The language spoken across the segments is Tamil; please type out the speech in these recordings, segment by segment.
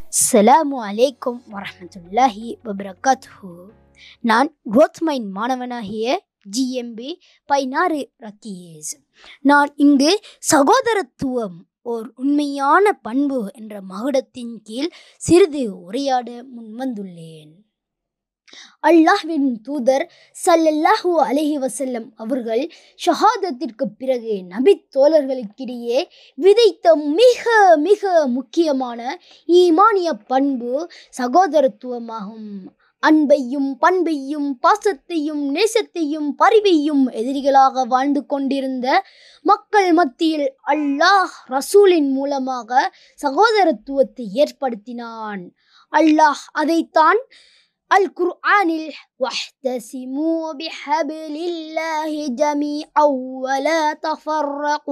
அஸ்ஸலாமு அலைக்கும் வரஹ்மத்துல்லாஹி வபரகாத்துஹு நான் growth மைண்ட் மாணவனாகிய ஜிஎம்பி பதினாறு ரக்கீஸ் நான் இங்கு சகோதரத்துவம் ஓர் உண்மையான பண்பு என்ற மகுடத்தின் கீழ் சிறிது உரையாட முன்வந்துள்ளேன் அல்லாஹ்வின் தூதர் ஸல்லல்லாஹு அலைஹி வஸல்லம் அவர்கள் ஷஹாதத்திற்கு பிறகு நபி தோழர்களுக்கிடையே விதைத்த மிக மிக முக்கியமான ஈமானிய பண்பு சகோதரத்துவமாகும் அன்பையும் பண்பையும் பாசத்தையும் நேசத்தையும் பரிவையும் எதிரிகளாக வாழ்ந்து கொண்டிருந்த மக்கள் மத்தியில் அல்லாஹ் ரசூலின் மூலமாக சகோதரத்துவத்தை ஏற்படுத்தினான் அல்லாஹ் அதைத்தான் அல் குர்ஆனில் வஹ்தசிமூ பிஹபிலில்லாஹி ஜமீஅன் வலா தஃபர்ரகூ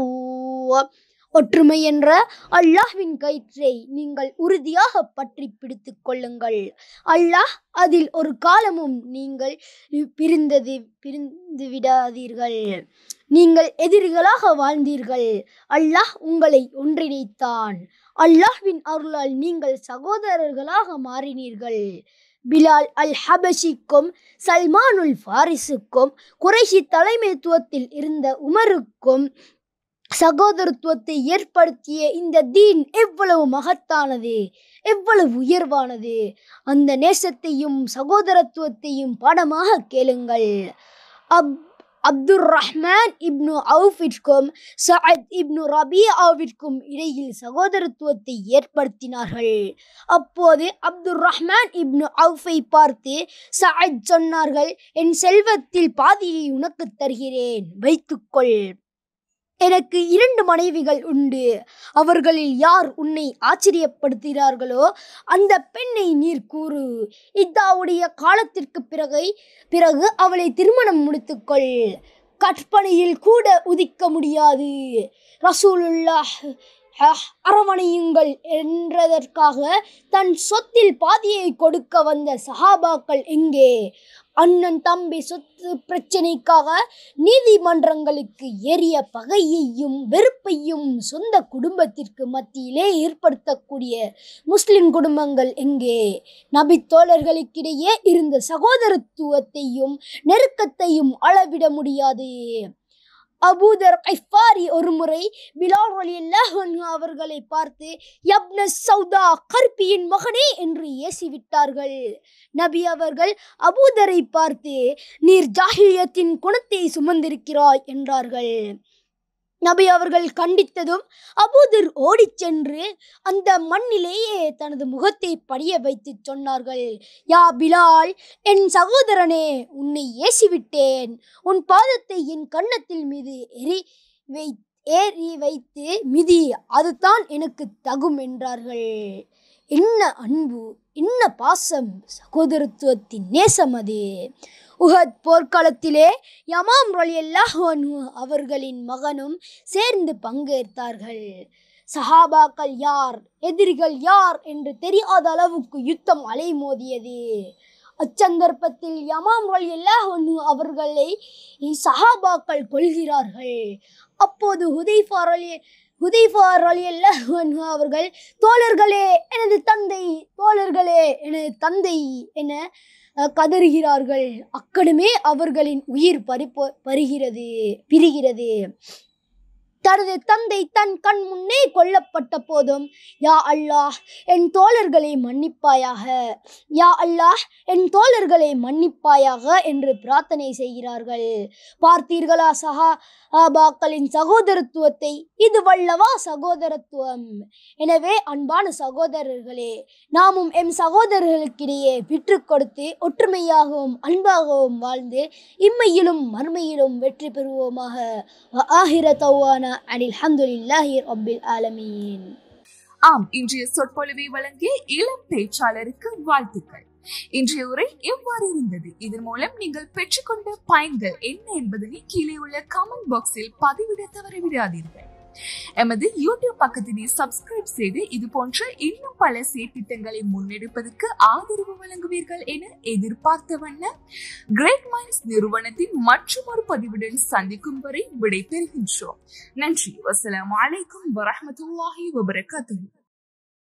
ஒற்றுமை என்ற அல்லாஹ்வின் கயிற்றை நீங்கள் உறுதியாக பற்றி பிடித்துக் கொள்ளுங்கள் அல்லாஹ் அதில் ஒரு காலமும் நீங்கள் பிரிந்தது பிரிந்து விடாதீர்கள் நீங்கள் எதிரிகளாக வாழ்ந்தீர்கள் அல்லாஹ் உங்களை ஒன்றிணைத்தான் அல்லாஹ்வின் அருளால் நீங்கள் சகோதரர்களாக மாறினீர்கள் பிலால் அல் ஹபஷிக்கும் சல்மானுல் ஃபாரிஸுக்கும் குறைஷி தலைமைத்துவத்தில் இருந்த உமருக்கும் சகோதரத்துவத்தை ஏற்படுத்திய இந்த தீன் எவ்வளவு மகத்தானது எவ்வளவு உயர்வானது அந்த நேசத்தையும் சகோதரத்துவத்தையும் பாடமாக கேளுங்கள் அப் அப்துர் ரஹ்மான் இப்னு அவுஃபிற்கும் சஅத் இப்னு ரபியாவிற்கும் இடையில் சகோதரத்துவத்தை ஏற்படுத்தினார்கள் அப்போது அப்துர் ரஹ்மான் இப்னு அவுஃபை பார்த்து சஅத் சொன்னார்கள் என் செல்வத்தில் பாதியை உனக்கு தருகிறேன் வைத்துக்கொள் எனக்கு இரண்டு மனைவிகள் உண்டு அவர்களில் யார் உன்னை ஆச்சரியப்படுத்துகிறார்களோ அந்த பெண்ணை நீர் கூறு இத்தாவுடைய காலத்திற்கு பிறகு பிறகு அவளை திருமணம் முடித்துக்கொள் கற்பனையில் கூட உதிக்க முடியாது ரசூலுல்லாஹ் அரவணையுங்கள் என்றதற்காக தன் சொத்தில் பாதியை கொடுக்க வந்த சஹாபாக்கள் எங்கே அண்ணன் தம்பி சொத்து பிரச்சனைக்காக நீதிமன்றங்களுக்கு ஏறிய பகையையும் வெறுப்பையும் சொந்த குடும்பத்திற்கு மத்தியிலே ஏற்படுத்தக்கூடிய முஸ்லிம் குடும்பங்கள் எங்கே நபி தோழர்களுக்கிடையே இருந்த சகோதரத்துவத்தையும் நெருக்கத்தையும் அளவிட முடியாது அபூதர் ஐஃபாரி ஒரு முறை பிலால் ரலியல்லாஹு அன்ஹு அவர்களை பார்த்து யப்ன சௌதா கர்பியின் மகனே என்று ஏசிவிட்டார்கள் நபி அவர்கள் அபூதரை பார்த்து நீர் ஜாஹிலியத்தின் குணத்தை சுமந்திருக்கிறாய் என்றார்கள் நபி அவர்கள் கண்டித்ததும் அபூதர் ஓடிச் சென்று அந்த மண்ணிலேயே தனது முகத்தை படிய வைத்து சொன்னார்கள் யா பிலால் என் சகோதரனே உன்னை ஏசிவிட்டேன் உன் பாதத்தை என் கன்னத்தில் மீது எரி வை ஏறி வைத்து மிதி அதுதான் எனக்கு தகும் என்றார்கள் என்ன அன்பு என்ன பாசம் சகோதரத்துவத்தின் நேசம் அது உஹத் போர்க்களத்திலே யமாம் ரலியல்லாஹு அன்ஹு அவர்களின் மகனும் சேர்ந்து பங்கேற்றார்கள் சஹாபாக்கள் யார் எதிரிகள் யார் என்று தெரியாத அளவுக்கு யுத்தம் அலைமோதியது அச்சந்தர்ப்பத்தில் யமாம் ரலியல்லாஹு அன்ஹு அவர்களை சஹாபாக்கள் கொள்கிறார்கள் அப்போது ஹுதைஃபா ரலி ஹுதைஃபா ரலியல்லாஹு அன்ஹு அவர்கள் தோழர்களே எனது தந்தை தோழர்களே எனது தந்தை என கதறுகிறார்கள் அக்கடுமே அவர்களின் உயிர் பறிப்போ பருகிறது பிரிகிறது தனது தந்தை தன் கண் முன்னே கொல்லப்பட்ட போதும் யா அல்லாஹ் என் தோழர்களை மன்னிப்பாயாக யா அல்லாஹ் என் தோழர்களை மன்னிப்பாயாக என்று பிரார்த்தனை செய்கிறார்கள் பார்த்தீர்களா சஹா ஆபாக்களின் சகோதரத்துவத்தை இது வல்லவா சகோதரத்துவம் எனவே அன்பான சகோதரர்களே நாமும் எம் சகோதரர்களுக்கிடையே விற்று கொடுத்து ஒற்றுமையாகவும் அன்பாகவும் வாழ்ந்து இம்மையிலும் மறுமையிலும் வெற்றி பெறுவோமாக ஆஹிர தௌவான அனில் ஹம்துலில்லாஹி ரப்பில் ஆலமீன் ஆம் இன்றைய சொற்பொழிவை வழங்கிய இளம் பேச்சாளருக்கு வாழ்த்துக்கள் இன்றைய உரை எவ்வாறு இருந்தது இதன் மூலம் நீங்கள் பெற்றுக்கொண்ட பயன்கள் என்ன என்பதனை கீழே உள்ள கமெண்ட் பாக்ஸில் பதிவிட தவறவிடாதீர்கள் எமது யூடியூப் பக்கத்தினை சப்ஸ்கிரைப் செய்து இது போன்ற இன்னும் பல செயற்திட்டங்களை முன்னெடுப்பதற்கு ஆதரவு வழங்குவீர்கள் என எதிர்பார்த்த வண்ணம் கிரேட் மைண்ட்ஸ் நிறுவனத்தின் மற்றும் ஒரு பதிவுடன் சந்திக்கும் வரை விடை பெறுகின்றோம் நன்றி வசலாம் அலைக்கும் வரமத்துல்லாஹி வபரகாத்துஹு